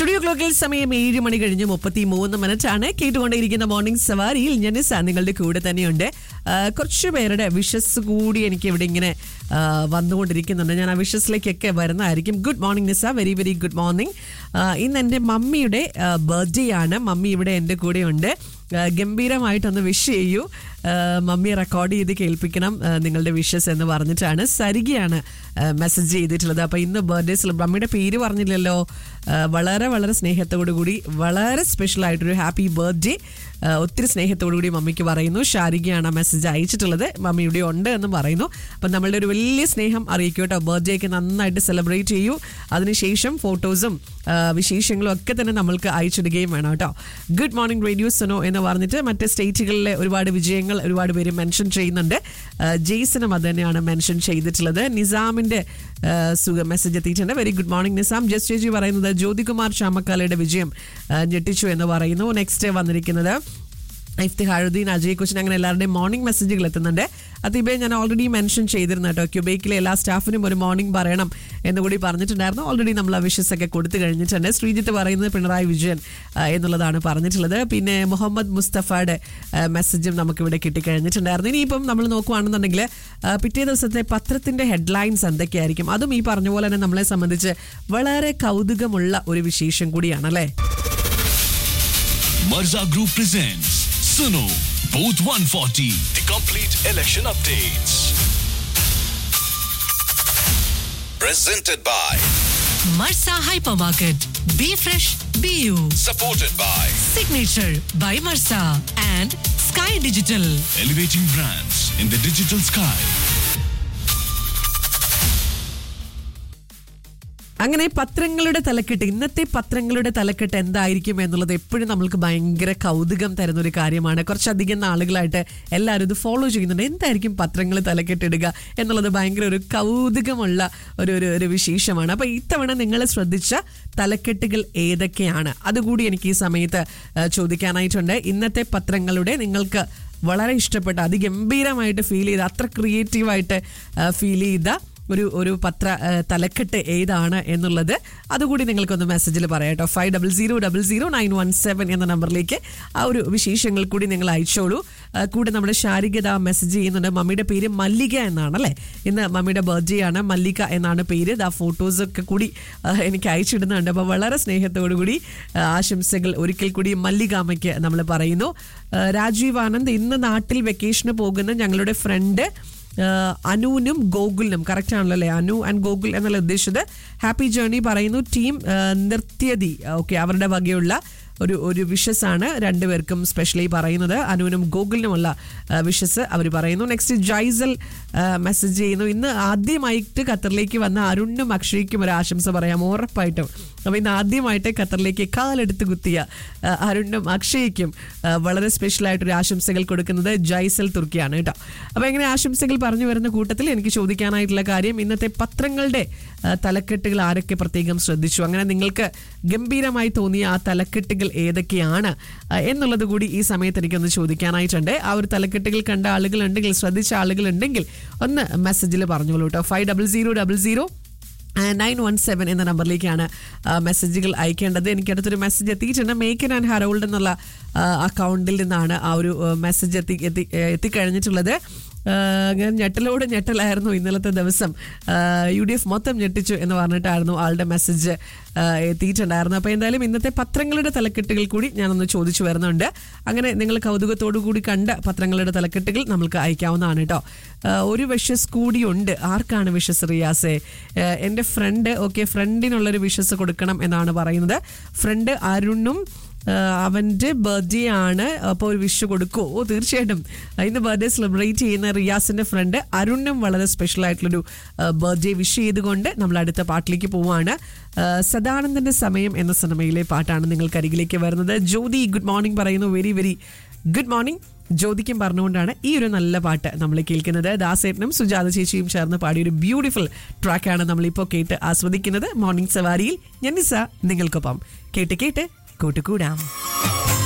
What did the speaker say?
Studio ക്ലോക്കിൽ സമയം ഏഴ് മണി കഴിഞ്ഞ് മുപ്പത്തി മൂന്ന് മിനിറ്റ് ആണ് കേട്ടുകൊണ്ടേയിരിക്കുന്ന മോർണിംഗ് സവാരിയിൽ ഞാൻ നിസ നിങ്ങളുടെ കൂടെ തന്നെയുണ്ട് ആ, കുറച്ച് പേരുടെ വിഷസ് കൂടി എനിക്ക് ഇവിടെ ഇങ്ങനെ ആ, വന്നുകൊണ്ടിരിക്കുന്നുണ്ട് ഞാൻ ആ വിഷസിലേക്കൊക്കെ വരുന്നതായിരിക്കും good morning Nisa very very good morning ഇന്ന് എൻ്റെ മമ്മിയുടെ ബർത്ത്ഡേ ആണ് മമ്മി ഇവിടെ എൻ്റെ കൂടെയുണ്ട് ആ, ഗംഭീരമായിട്ടൊന്ന് വിഷ് ചെയ്യൂ ആ, മമ്മി റെക്കോർഡ് ചെയ്ത് കേൾപ്പിക്കണം ആ, നിങ്ങളുടെ വിഷസ് എന്ന് പറഞ്ഞിട്ടാണ് സരികയാണ് മെസ്സേജ് ചെയ്തിട്ടുള്ളത് അപ്പോൾ ഇന്ന് ബർത്ത്ഡേ സെലിബ്രേറ്റ് മമ്മിയുടെ പേര് പറഞ്ഞില്ലല്ലോ ആ, വളരെ വളരെ സ്നേഹത്തോടു കൂടി വളരെ സ്പെഷ്യൽ ആയിട്ടൊരു ഹാപ്പി ബർത്ത്ഡേ ഒത്തിരി സ്നേഹത്തോടു കൂടി മമ്മിക്ക് പറയുന്നു ഷാരികയാണ് ആ മെസ്സേജ് അയച്ചിട്ടുള്ളത് മമ്മി ഇവിടെ ഉണ്ട് എന്ന് പറയുന്നു അപ്പം നമ്മളുടെ ഒരു വലിയ സ്നേഹം അറിയിക്കും കേട്ടോ ബർത്ത്ഡേ ഒക്കെ നന്നായിട്ട് സെലിബ്രേറ്റ് ചെയ്യൂ അതിനുശേഷം ഫോട്ടോസും ആ, വിശേഷങ്ങളും ഒക്കെ തന്നെ നമ്മൾക്ക് അയച്ചിടുകയും വേണം കേട്ടോ ഗുഡ് മോർണിംഗ് റേഡിയോ സുനോ എന്ന് പറഞ്ഞിട്ട് മറ്റ് സ്റ്റേറ്റുകളിലെ ഒരുപാട് വിജയങ്ങൾ ഒരുപാട് പേര് മെൻഷൻ ചെയ്യുന്നുണ്ട് ആ, ജെയ്സനും അത് തന്നെയാണ് മെൻഷൻ ചെയ്തിട്ടുള്ളത് നിസാമിന്റെ ആ, സുഖ മെസ്സേജ് എത്തിയിട്ടുണ്ട് very good morning Nizam just ചേച്ചി പറയുന്നത് ജ്യോതികുമാർ ചാമക്കാലയുടെ വിജയം ആ, ഞെട്ടിച്ചു എന്ന് പറയുന്നു നെക്സ്റ്റ് വന്നിരിക്കുന്നത് ഇഫ്തിഹാറുദ്ദീൻ അജയ് കുശൻ അങ്ങനെ എല്ലാവരുടെയും മോർണിംഗ് മെസ്സേജുകൾ എത്തുന്നുണ്ട് അതിബേ ഞാൻ ഓൾറെഡി മെൻഷൻ ചെയ്തിരുന്നു കേട്ടോ ക്യൂബേക്കിലെ എല്ലാ സ്റ്റാഫിനും ഒരു മോർണിംഗ് പറയണം എന്ന് കൂടി പറഞ്ഞിട്ടുണ്ടായിരുന്നു ഓൾറെഡി നമ്മൾ ആ വിഷസ് ഒക്കെ കൊടുത്തു കഴിഞ്ഞിട്ടുണ്ട് ശ്രീജിത്ത് പറയുന്നത് പിണറായി വിജയൻ ആ, എന്നുള്ളതാണ് പറഞ്ഞിട്ടുള്ളത് പിന്നെ മുഹമ്മദ് മുസ്തഫയുടെ ആ, മെസ്സേജും നമുക്കിവിടെ കിട്ടിക്കഴിഞ്ഞിട്ടുണ്ടായിരുന്നു ഇനിയിപ്പം നമ്മൾ നോക്കുകയാണെന്നുണ്ടെങ്കിൽ ആ, പിറ്റേ ദിവസത്തെ പത്രത്തിന്റെ ഹെഡ്ലൈൻസ് എന്തൊക്കെയായിരിക്കും അതും ഈ പറഞ്ഞ പോലെ തന്നെ നമ്മളെ സംബന്ധിച്ച് വളരെ കൗതുകമുള്ള ഒരു വിശേഷം കൂടിയാണ് അല്ലേ Mirza Group presents Suno Booth 140, the complete election updates. Presented by, Marsa Hypermarket. Be fresh, be you. supported by Signature by Marsa and Sky Digital. Elevating Brands in the Digital Sky. അങ്ങനെ പത്രങ്ങളുടെ തലക്കെട്ട് ഇന്നത്തെ പത്രങ്ങളുടെ തലക്കെട്ട് എന്തായിരിക്കും എന്നുള്ളത് എപ്പോഴും നമ്മൾക്ക് ഭയങ്കര കൗതുകം തരുന്ന ഒരു കാര്യമാണ് കുറച്ചധികം നാളുകളായിട്ട് എല്ലാവരും ഇത് ഫോളോ ചെയ്യുന്നുണ്ട് എന്തായിരിക്കും പത്രങ്ങൾ തലക്കെട്ടിടുക എന്നുള്ളത് ഭയങ്കര ഒരു കൗതുകമുള്ള ഒരു ഒരു ഒരു വിശേഷമാണ് അപ്പൊ ഇത്തവണ നിങ്ങൾ ശ്രദ്ധിച്ച തലക്കെട്ടുകൾ ഏതൊക്കെയാണ് അതുകൂടി എനിക്ക് ഈ സമയത്ത് ആ, ചോദിക്കാനായിട്ടുണ്ട് ഇന്നത്തെ പത്രങ്ങളുടെ നിങ്ങൾക്ക് വളരെ ഇഷ്ടപ്പെട്ട അതിഗംഭീരമായിട്ട് ഫീൽ ചെയ്ത അത്ര ക്രിയേറ്റീവായിട്ട് ഫീൽ ചെയ്ത ഒരു ഒരു പത്ര ആ, തലക്കെട്ട് ഏതാണ് എന്നുള്ളത് അതുകൂടി നിങ്ങൾക്കൊന്ന് മെസ്സേജിൽ പറയാം കേട്ടോ five double zero double zero nine one seven എന്ന നമ്പറിലേക്ക് ആ ഒരു വിശേഷങ്ങൾ കൂടി നിങ്ങൾ അയച്ചോളൂ ആ, കൂടെ നമ്മുടെ ശാരികത മെസ്സേജ് ചെയ്യുന്നുണ്ട് മമ്മിയുടെ പേര് മല്ലിക എന്നാണ് അല്ലേ ഇന്ന് മമ്മിയുടെ ബർത്ത്ഡേ ആണ് മല്ലിക എന്നാണ് പേര് ആ ഫോട്ടോസ് ഒക്കെ കൂടി ആ, എനിക്ക് അയച്ചിടുന്നുണ്ട് അപ്പോൾ വളരെ സ്നേഹത്തോടു കൂടി ആ, ആശംസകൾ ഒരിക്കൽ കൂടി മല്ലിക അമ്മയ്ക്ക് നമ്മൾ പറയുന്നു ആ, രാജീവ് ആനന്ദ് ഇന്ന് നാട്ടിൽ വെക്കേഷന് പോകുന്ന ഞങ്ങളുടെ ഫ്രണ്ട് ആഹ് അനുവിനും ഗോകുലിനും കറക്റ്റ് ആണല്ലോ അല്ലേ അനു ആൻഡ് ഗോകുൽ എന്നല്ല ഉദ്ദേശിച്ചത് ഹാപ്പി ജേർണി പറയുന്നു ടീം ആഹ് നിർത്തിയതി ഓക്കെ അവരുടെ വകയുള്ള ഒരു ഒരു വിഷസ് ആണ് രണ്ടുപേർക്കും സ്പെഷ്യലി പറയുന്നത് അനുവിനും ഗോകുലിനുമുള്ള വിഷസ് അവർ പറയുന്നു നെക്സ്റ്റ് ജൈസൽ മെസ്സേജ് ചെയ്യുന്നു ഇന്ന് ആദ്യമായിട്ട് ഖത്തറിലേക്ക് വന്ന അരുണിനും അക്ഷയ്ക്കും ഒരു ആശംസ പറയാം ഉറപ്പായിട്ടും അപ്പോൾ ഇന്ന് ആദ്യമായിട്ട് ഖത്തറിലേക്ക് കാലെടുത്ത് കുത്തിയ ആ, അരുണിനും അക്ഷയ്ക്കും ആ, വളരെ സ്പെഷ്യൽ ആയിട്ടൊരു ആശംസകൾ കൊടുക്കുന്നത് ജൈസൽ തുർക്കിയാണ് കേട്ടോ അപ്പോൾ ഇങ്ങനെ ആശംസകൾ പറഞ്ഞു വരുന്ന കൂട്ടത്തിൽ എനിക്ക് ചോദിക്കാനായിട്ടുള്ള കാര്യം ഇന്നത്തെ പത്രങ്ങളുടെ ആ, തലക്കെട്ടുകൾ ആരൊക്കെ പ്രത്യേകം ശ്രദ്ധിച്ചു അങ്ങനെ നിങ്ങൾക്ക് ഗംഭീരമായി തോന്നിയ ആ തലക്കെട്ടുകൾ ഏതൊക്കെയാണ് ആ, എന്നുള്ളത് കൂടി ഈ സമയത്ത് എനിക്കൊന്ന് ചോദിക്കാനായിട്ടുണ്ട് ആ ഒരു തലക്കെട്ടുകൾ കണ്ട ആളുകളുണ്ടെങ്കിൽ ശ്രദ്ധിച്ച ആളുകളുണ്ടെങ്കിൽ ഒന്ന് മെസ്സേജിൽ പറഞ്ഞോളൂ കേട്ടോ five double zero double zero nine one seven എന്ന നമ്പറിലേക്കാണ് ആ, മെസ്സേജുകൾ അയക്കേണ്ടത് എനിക്ക് അടുത്തൊരു മെസ്സേജ് എത്തിയിട്ടുണ്ട് മേക്കൻ ആൻഡ് ഹറോൾഡ് എന്നുള്ള ആ, അക്കൗണ്ടിൽ നിന്നാണ് ആ ഒരു ആ, മെസ്സേജ് എത്തി എത്തി എത്തിക്കഴിഞ്ഞിട്ടുള്ളത് ആ, അങ്ങനെ ഞെട്ടലോട് ഞെട്ടലായിരുന്നു ഇന്നലത്തെ ദിവസം ആ, യു ഡി എഫ് മൊത്തം ഞെട്ടിച്ചു എന്ന് പറഞ്ഞിട്ടായിരുന്നു ആളുടെ മെസ്സേജ് ആ, എത്തിയിട്ടുണ്ടായിരുന്നു അപ്പോൾ എന്തായാലും ഇന്നത്തെ പത്രങ്ങളുടെ തലക്കെട്ടുകൾ കൂടി ഞാനൊന്ന് ചോദിച്ചു വരുന്നുണ്ട് അങ്ങനെ നിങ്ങൾ കൗതുകത്തോടു കൂടി കണ്ട പത്രങ്ങളുടെ തലക്കെട്ടുകൾ നമുക്ക് അയക്കാവുന്നതാണ് കേട്ടോ ആ, ഒരു വിഷസ് കൂടിയുണ്ട് ആർക്കാണ് വിഷസ് റിയാസെ ആ, എൻ്റെ ഫ്രണ്ട് ഓക്കെ ഫ്രണ്ടിനുള്ളൊരു വിഷസ് കൊടുക്കണം എന്നാണ് പറയുന്നത് ഫ്രണ്ട് അരുണും ആ, അവൻ്റെ ബർത്ത്ഡേ ആണ് അപ്പോൾ ഒരു വിഷ് കൊടുക്കുമോ ഓ തീർച്ചയായിട്ടും ആ, ഇന്ന് ബർത്ത്ഡേ സെലിബ്രേറ്റ് ചെയ്യുന്ന റിയാസിൻ്റെ ഫ്രണ്ട് അരുണിനും വളരെ സ്പെഷ്യൽ ആയിട്ടുള്ളൊരു ബർത്ത്ഡേ വിഷ് ചെയ്തുകൊണ്ട് നമ്മൾ അടുത്ത പാട്ടിലേക്ക് പോവാണ് ആ, സദാനന്ദൻ്റെ സമയം എന്ന സിനിമയിലെ പാട്ടാണ് നിങ്ങൾക്ക് അരികിലേക്ക് വരുന്നത് ജ്യോതി ഗുഡ് മോർണിംഗ് പറയുന്നു വെരി വെരി ഗുഡ് മോർണിംഗ് ജ്യോതിക്കും പറഞ്ഞുകൊണ്ടാണ് ഈ ഒരു നല്ല പാട്ട് നമ്മൾ കേൾക്കുന്നത് ദാസേട്ടനും സുജാത ചേച്ചിയും ചേർന്ന് പാടിയ ഒരു ബ്യൂട്ടിഫുൾ ട്രാക്കാണ് നമ്മളിപ്പോൾ കേട്ട് ആസ്വദിക്കുന്നത് മോർണിംഗ് സവാരിയിൽ ഞാൻ നിസ നിങ്ങൾക്കൊപ്പം കേട്ട് കേട്ട് കൂട്ടുകൂടാം